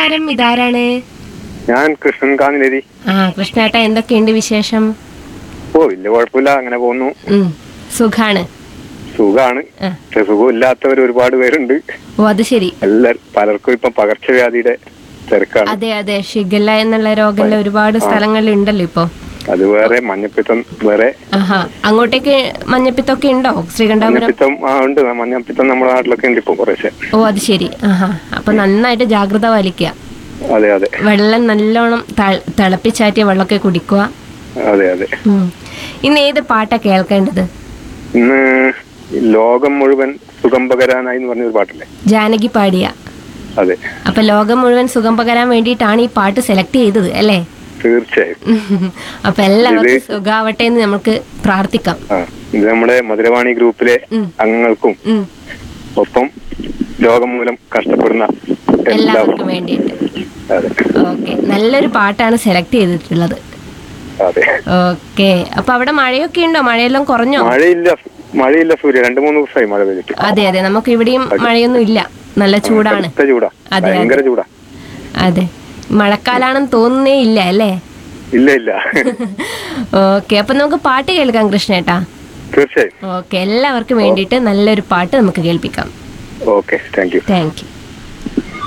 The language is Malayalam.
നമസ്കാരം ഇതാരാണ് ഞാൻ കൃഷ്ണൻ കാന്നിലേരി ആ കൃഷ്ണേട്ട എന്തൊക്കെയുണ്ട് വിശേഷം ഓ വലിയ കുഴപ്പമില്ല അങ്ങനെ പോകുന്നു ഉം, സുഖാണ് സുഖാണ് ആ. പക്ഷെ സുഖമില്ലാത്തവർ ഒരുപാട് പേരുണ്ട് ഓ അത് ശരി എല്ലാരും പലർക്കും ഇപ്പം പകർച്ചവ്യാധിയുടെ തിരക്കാണ് അതെ അതെ ഷിഗല്ല എന്നുള്ള രോഗം ഒരുപാട് സ്ഥലങ്ങളിൽ ഉണ്ടല്ലോ ഇപ്പൊ അത് വേറെ മഞ്ഞപ്പിത്തം വേറെ ആഹാ അങ്ങോട്ടേക്ക് മഞ്ഞപ്പിത്തൊക്കെ ഉണ്ടോ ശ്രീകണ്ഠാപുരം മഞ്ഞപ്പിത്തം ആ ഉണ്ട് മഞ്ഞപ്പിത്തം നമ്മുടെ നാട്ടിലൊക്കെ ഉണ്ട് ഇപ്പൊ കുറേശ്ശെ ഓ അത് ശരി ആഹാ അപ്പൊ നന്നായിട്ട് ജാഗ്രത പാലിക്കുക അതെ അതെ വെള്ളം നല്ലോണം ത- തിളപ്പിച്ചാറ്റിയ വെള്ളമൊക്കെ കുടിക്കുക അതെ അതെ ഉം. ഇന്ന് ഏത് പാട്ടാ കേൾക്കേണ്ടത് ഇന്ന് ലോകം മുഴുവൻ സുഖം പകരാനായി എന്ന് പറഞ്ഞൊരു പാട്ടില്ലേ ജാനകി പാടിയ അതെ അപ്പൊ ലോകം മുഴുവൻ സുഖം പകരാൻ വേണ്ടിയിട്ടാണ് ഈ പാട്ട് സെലക്ട് ചെയ്തത് അല്ലേ തീർച്ചയായും ഉം. അപ്പൊ എല്ലാവർക്കും സുഖാവട്ടെ എന്ന് നമുക്ക് പ്രാർത്ഥിക്കാം ആ ഇത് നമ്മുടെ മധുരവാണി ഗ്രൂപ്പിലെ ഉം. അംഗങ്ങൾക്കും ഉം. ഒപ്പം രോഗം മൂലം കഷ്ടപ്പെടുന്ന എല്ലാവർക്കും എല്ലാവർക്കും വേണ്ടിയിട്ട് അതെ ഓക്കെ നല്ലൊരു പാട്ടാണ് സെലക്ട് ചെയ്തിട്ടുള്ളത് അതെ ഓക്കെ അപ്പൊ അവിടെ മഴയൊക്കെ ഉണ്ടോ മഴയെല്ലാം കുറഞ്ഞോ മഴയില്ല മഴയില്ല സൂര്യ രണ്ടു മൂന്ന് ദിവസമായി മഴ പെയ്തിട്ട് അതെ അതെ നമുക്ക് ഇവിടെയും മഴയൊന്നും ഇല്ല നല്ല ചൂടാണ് കടുത്ത ചൂടാ അതെ, ഭയങ്കര ചൂടാ അതെ മഴക്കാലാണെന്ന് തോന്നുന്നേ ഇല്ല അല്ലേ ഇല്ല ഇല്ല ഓക്കെ അപ്പൊ നമുക്ക് പാട്ട് കേൾക്കാം കൃഷ്ണേട്ടാ തീർച്ചയായും ഓക്കെ എല്ലാവർക്കും വേണ്ടിയിട്ട് നല്ലൊരു പാട്ട് നമുക്ക് കേൾപ്പിക്കാം okay thank you thank U